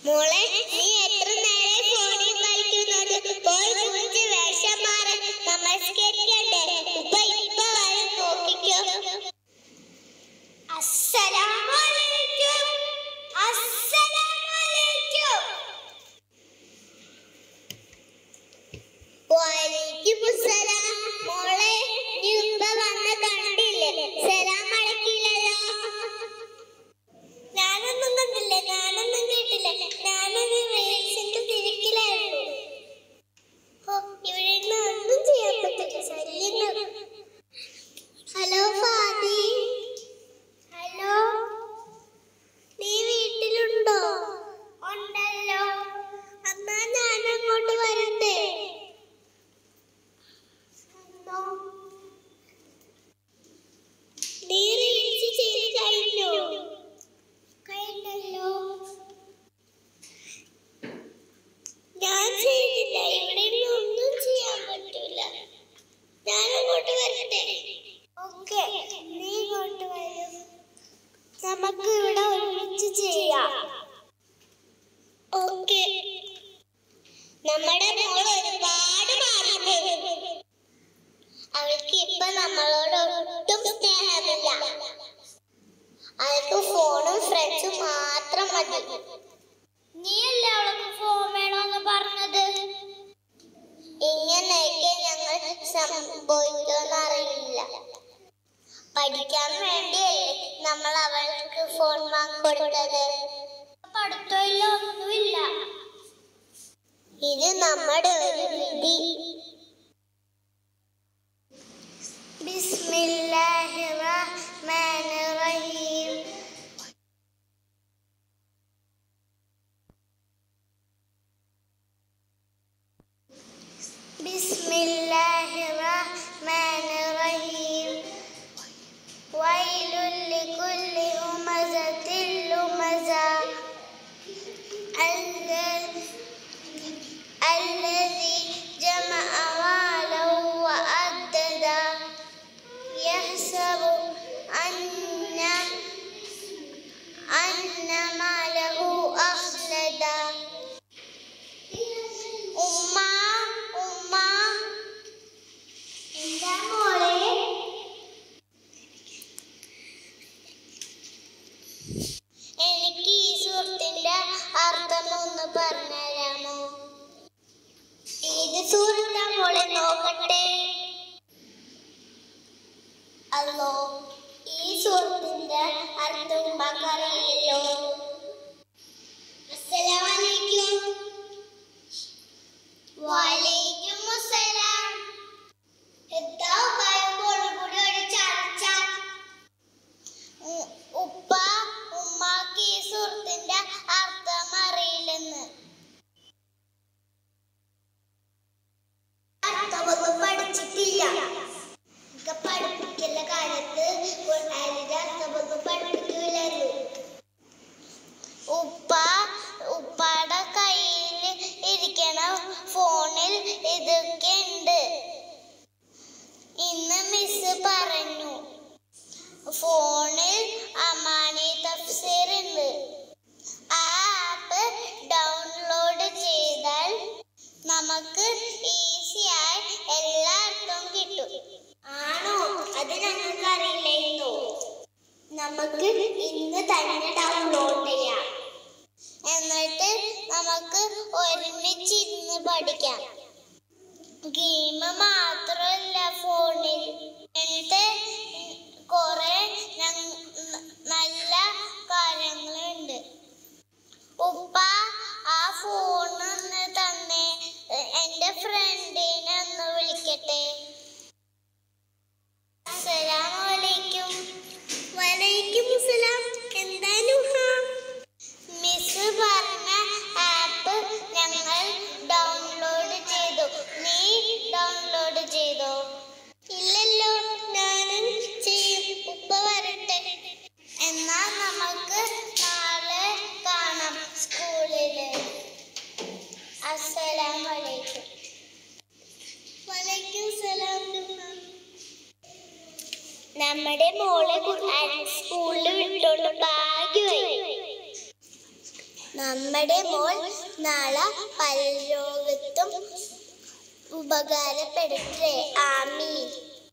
മോളെ നീ എത്ര നേരം ഫോണിൽ കളിക്കുന്നത് പോയി കുളിച്ച് വേഷം മാറി നമസ്കരിക്കണ്ടേ ഉപ്പ ഇപ്പ വരും നോക്കിക്കോ അസ്സലാമലൈക്കും അസ്സലാമലൈക്കും വലൈക്കും അസ്സലാം മോളെ നീ ഉപ്പ വന്ന് കണ്ടില്ലേ സലാം അടക്കില്ലല്ലോ ഞാനൊന്നും കണ്ടില്ല ഞാനൊന്നും കേട്ടില്ല ഞാനൊരു റീൽസിന്റെ തിരക്കിലായിരുന്നു ഓ ഇവിടെ നിന്ന് ഒന്നും ചെയ്യാൻ പറ്റില്ല ശല്യം ഹലോ ഫാദി ഹലോ നീ വീട്ടിലുണ്ടോ ഉണ്ടല്ലോ എന്നാ ഞാൻ അങ്ങോട്ട് വരട്ടെ എന്തോ? നീ റീൽസ് ചെയ്ത് കഴിഞ്ഞോ കഴിഞ്ഞല്ലോ ഞാൻ ചെയ്തില്ല ഇവിടെ നിന്ന് ഒന്നും ചെയ്യാൻ പറ്റൂല ഞാൻ അങ്ങോട്ട് വരട്ടെ ഓക്കെ നീ ഇങ്ങോട്ട് വരൂ നമുക്ക് ഇവിടെ ഒരുമിച്ച് ചെയ്യാം ഓക്കെ നമ്മുടെ മോൾ ഒരുപാട് മാറിപ്പോയി അവൾക്ക് ഇപ്പൊ നമ്മളോട് ഒട്ടും സ്നേഹമില്ല അവൾക്ക് ഫോണും ഫ്രണ്ട്സും മാത്രം മതി നീയല്ലേ അവൾക്ക് ഫോൺ വേണമെന്ന് പറഞ്ഞത് ഇങ്ങനെയൊക്കെ ഞങ്ങൾ സംഭവിക്കുമെന്ന് അറിയില്ല പഠിക്കാൻ വേണ്ടിയല്ലേ നമ്മൾ അവൾക്ക് ഫോൺ വാങ്ങിക്കൊടുത്തത് പഠിത്തമില്ല ഒന്നുമില്ല ഇത് നമ്മുടെ ഒരു വിധി ബിസ്മില്ലാഹിർ റഹ്മാനിർ റഹീം بسم الله الرحمن الرحيم ويل لكل همزة لمزة الذي الذي جمع مالا وعددا يحسب أن أن ماله أخلدا ഉമ്മ ഉമ്മ എന്താ മോളെ എനിക്ക് ഈ സുഹൃത്തിന്റെ അർത്ഥം ഒന്ന് പറഞ്ഞുതരാമോ ഏത് സുഹൃത്താ മോളെ നോക്കട്ടെ അല്ലോ ഈ സുഹൃത്തിന്റെ അർത്ഥം ഉമ്മാക്കറിയില്ലല്ലോ അസ്സലാമലൈക്കും വലൈക്കും അസ്സലാം എന്താ ഉപ്പായും മോളും കൂടി ഒരു ചർച്ച ഉ- ഉപ്പ ഉമ്മാക്ക് ഈ സുഹൃത്തിന്റെ അർത്ഥം അറിയില്ലെന്ന് അർത്ഥമൊന്നും പഠിച്ചിട്ടില്ല ഒക്കെ പഠിപ്പിക്കുന്ന കാലത്ത് അതിന്റെ അർത്ഥമൊന്നും പഠിപ്പിക്കൂലായിരുന്നു ഉപ്പ ഉപ്പാടെ കയ്യിൽ ഇരിക്കണ ഫോണിൽ ഇതൊക്കെ ഉണ്ട് ഇന്ന് മിസ് പറഞ്ഞു ഫോണിൽ അമാനി തഫ്സീർ ഉണ്ട് ആ ആപ്പ് ഡൗൺലോഡ് ചെയ്താൽ നമുക്ക് ഈസിയായി എല്ലായിടത്തും കിട്ടും ആണോ അത് ഞങ്ങൾക്ക് അറിയില്ലായിരുന്നു നമുക്ക് ഇന്ന് തന്നെ ഡൗൺലോഡ് ചെയ്യാം എന്നിട്ട് നമുക്ക് ഒരുമിച്ചിരുന്ന് പഠിക്കാം ഗെയിം മാത്രമല്ല ഫോണിൽ എന്നിട്ട് കുറെ നല്ല കാര്യങ്ങളുണ്ട് ഉപ്പ ആ ഫോൺ ഒന്ന് തന്നെ എന്റെ ഫ്രണ്ടിനെ ഒന്ന് വിളിക്കട്ടെ അസ്സലാമലൈക്കും വലൈക്കും അസ്സലാം എന്തായാലും മിസ് പറഞ്ഞ ആപ്പ് ഞങ്ങൾ ഡൗൺലോഡ് ചെയ്തു നീ ഡൗൺലോഡ് ചെയ്തോ ഇല്ലല്ലോ ഞാനും ചെയ്യും ഉപ്പ വരട്ടെ എന്നാ നമുക്ക് നാളെ കാണാം സ്കൂളില് അസ്സലാമലൈക്കും വലൈക്കും സലാം നമ്മുടെ മോളെ ഖുർആൻ സ്കൂളിൽ വിട്ടോണ്ട് ഭാഗ്യമായി നമ്മുടെ മോൾ നാളെ പരലോകത്തും ഉപകാരപ്പെടട്ടെ ആമീൻ